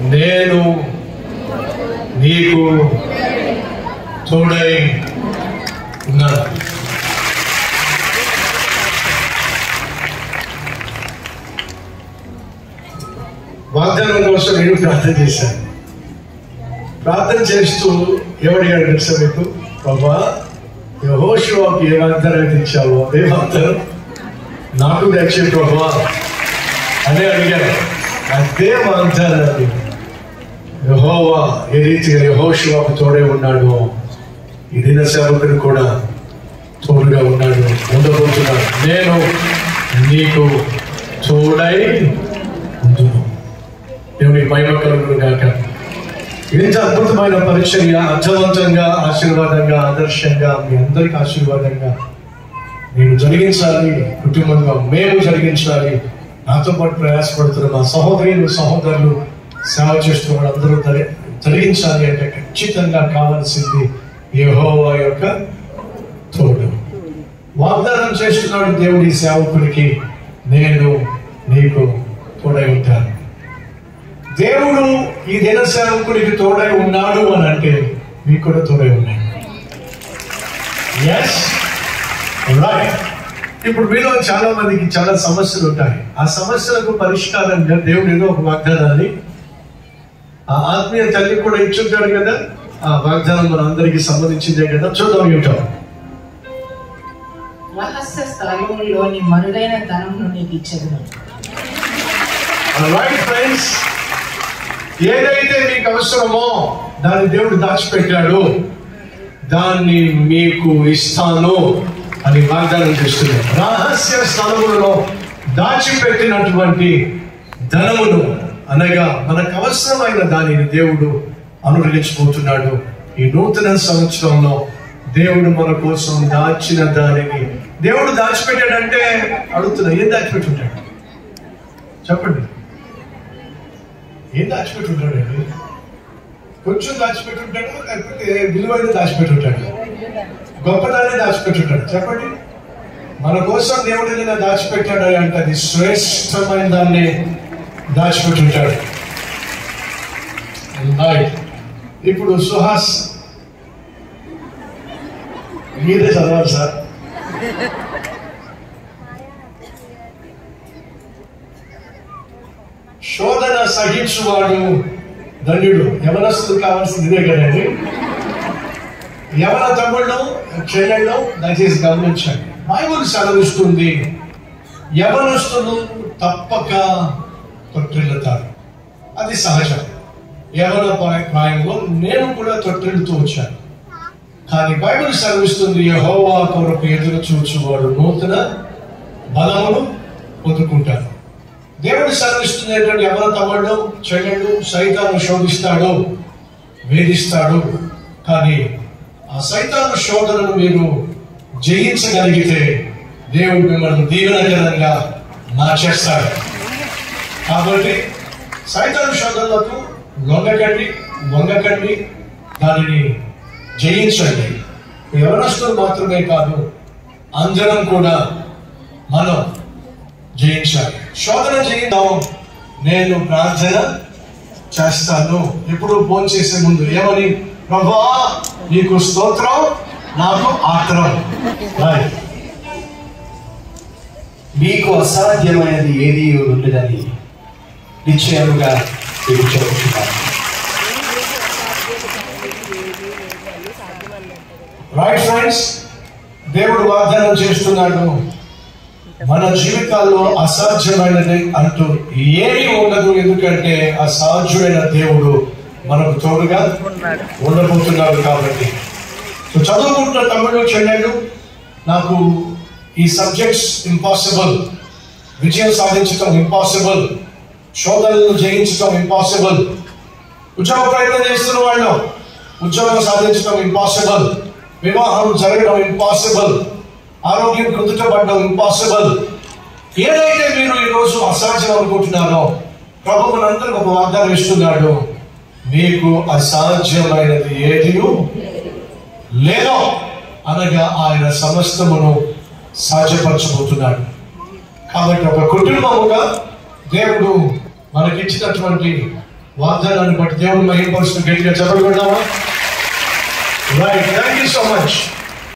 నేను నీకు తోడై ఉన్నాను వాగ్దానం కోసం నేను ప్రార్థన చేశాను ప్రార్థన చేస్తూ ఎవడిగాడు తెలుసా మీకు బాబా యహోషువాకు ఏ వాగ్దానం అయితే ఇచ్చావో అదే వాగ్దానం నాకు దక్షి ప్రభా అనే అడిగాను అదే వాగ్దానాన్ని యహోవా ఏ రీతిగా యహోషువాకు తోడే ఉన్నాడు ఈ దిన సేవకుడు కూడా తోడుగా ఉన్నాడు ఉండబోతున్నాడు నేను నీకు తోడై ఉందును దేవుని మహిమ కలుగును గాక ఇంత అద్భుతమైన పరిచర్య అర్థవంతంగా ఆశీర్వాదంగా ఆదర్శంగా మీ అందరికి ఆశీర్వాదంగా నేను జరిగించాలి కుటుంబంగా మేము జరిగించాలి నాతో పాటు ప్రయాసపడుతున్న మా సహోదరులు సహోదరులు సేవ చేస్తున్న వాళ్ళందరూ జరి- జరిగించాలి అంటే ఖచ్చితంగా కావాల్సింది యెహోవా యొక్క తోడు వాగ్దానం చేస్తున్నాడు దేవుడి సేవకుడికి నేను నీకు తోడై ఉంటాను దేవుడు ఈ దిన సేవకుడికి తోడై ఉన్నాడు అని అంటే మీకు కూడా తోడై ఉన్నాయి ఎస్ రైట్ ఇప్పుడు మీలో చాలా మందికి చాలా సమస్యలు ఉంటాయి ఆ సమస్యలకు పరిష్కారంగా దేవుడు ఏదో ఒక వాగ్దానాన్ని ఆ ఆత్మీయ తల్లి కూడా ఇచ్చుంటాడు కదా ఆ వాగ్దానం మన అందరికి సంబంధించిందే కదా చూద్దాం ఏంటో రహస్య స్థలములోని మరుగైన ధనమును నీకు ఇచ్చేదను రైట్ ఫ్రెండ్స్ ఏదైతే మీకు అవసరమో దాన్ని దేవుడు దాచిపెట్టాడు దాన్ని మీకు ఇస్తాను అని వాగ్దానం చేస్తున్నాడు రహస్య స్థలములలో దాచిపెట్టినటువంటి ధనమును అనగా మనకు అవసరమైన దానిని దేవుడు అనుగ్రహించబోతున్నాడు ఈ నూతన సంవత్సరంలో దేవుడు మన కోసం దాచిన దానిని దేవుడు దాచిపెట్టాడంటే అడుగుతున్నా ఏం దాచిపెట్టుంటాడు చెప్పండి ఏం దాచిపెట్టుంటాడండి కొంచెం దాచిపెట్టుంటాడు లేకపోతే విలువైన దాచిపెట్టుంటాడు గొప్పదాన్ని దాచిపెట్టుంటాడు చెప్పండి మన కోసం దేవుడు ఏదైనా దాచిపెట్టాడు అంటే అది శ్రేష్టమైన దాన్ని దాచిపెట్టుంటాడు Right. ఇప్పుడు సుహాస్ మీరే చదవాలి సార్ శోధన సహించువాడు ధన్యుడు యవనస్తులు కావాల్సింది ఇదే కదండి యవన తమ్ముళ్ళు చెల్లెళ్ళు దయచేసి గమనించండి బైబుల్ సెలవిస్తుంది యవనస్తులు తప్పక తొట్టిల్లుతారు అది సహజం యవన ప్రాయ- ప్రాయంలో నేను కూడా తొట్టిల్లుతూ వచ్చాను కానీ బైబిల్ సెలవిస్తుంది యహోవా కొరకు ఎదురు చూచువాడు నూతన బలమును పొందుకుంటారు దేవుడు సెలవిస్తుంది ఏంటంటే ఎవరి తమ్ముడు చెల్లెళ్ళు సైతాను శోధిస్తాడు వేధిస్తాడు కానీ ఆ సైతాను శోధనను మీరు జయించగలిగితే దేవుడు మిమ్మల్ని దీవెనకరంగా మార్చేస్తాడు కాబట్టి సైతాను శోధనలకు లొంగకండి వంగకండి దానిని జయించండి యవనస్తులు మాత్రమే కాదు అందరం కూడా మనం జయించాలి శోధన చేద్దాం నేను ప్రార్థన చేస్తాను ఎప్పుడు ఫోన్ చేసే ముందు ఏమని ప్రభా నీకు స్తోత్రం నాకు ఆత్రం Right. మీకు అసాధ్యమైనది ఏది ఉండదని నిశ్చయముగా మీకు చెబుతున్నాను రైట్ ఫ్రెండ్స్ దేవుడు వాగ్దానం చేస్తున్నాడు మన జీవితాల్లో అసాధ్యమైనది అంటూ ఏమీ ఉండదు ఎందుకంటే అసాధ్యమైన దేవుడు మనకు తోడుగా ఉండబోతున్నాడు కాబట్టి సో చదువుకుంటున్న తమ్ముడు చెల్లెళ్ళు నాకు ఈ సబ్జెక్ట్స్ ఇంపాసిబుల్ విజయం సాధించడం ఇంపాసిబుల్ శోధనలు జయించడం ఇంపాసిబుల్ ఉద్యోగ ప్రయత్నం చేస్తున్న వాళ్ళు ఉద్యోగం సాధించడం ఇంపాసిబుల్ వివాహం జరగడం ఇంపాసిబుల్ ఆరోగ్యం కుదుటపడడం ఇంపాసిబుల్ ఏదైతే మీరు ఈరోజు అసాధ్యం అనుకుంటున్నారో ప్రభు మనందరికి ఒక వాగ్దానం ఇస్తున్నాడు మీకు అసాధ్యమైనది ఏది లేదో అనగా ఆయన సమస్తమును సాధ్యపరచబోతున్నాడు కాబట్టి ఒక కుటుంబముగా దేవుడు మనకిచ్చినటువంటి వాగ్దానాన్ని బట్టి దేవుడు మహిమపరుస్తూ గట్టిగా చదవకుందామా right thank you so much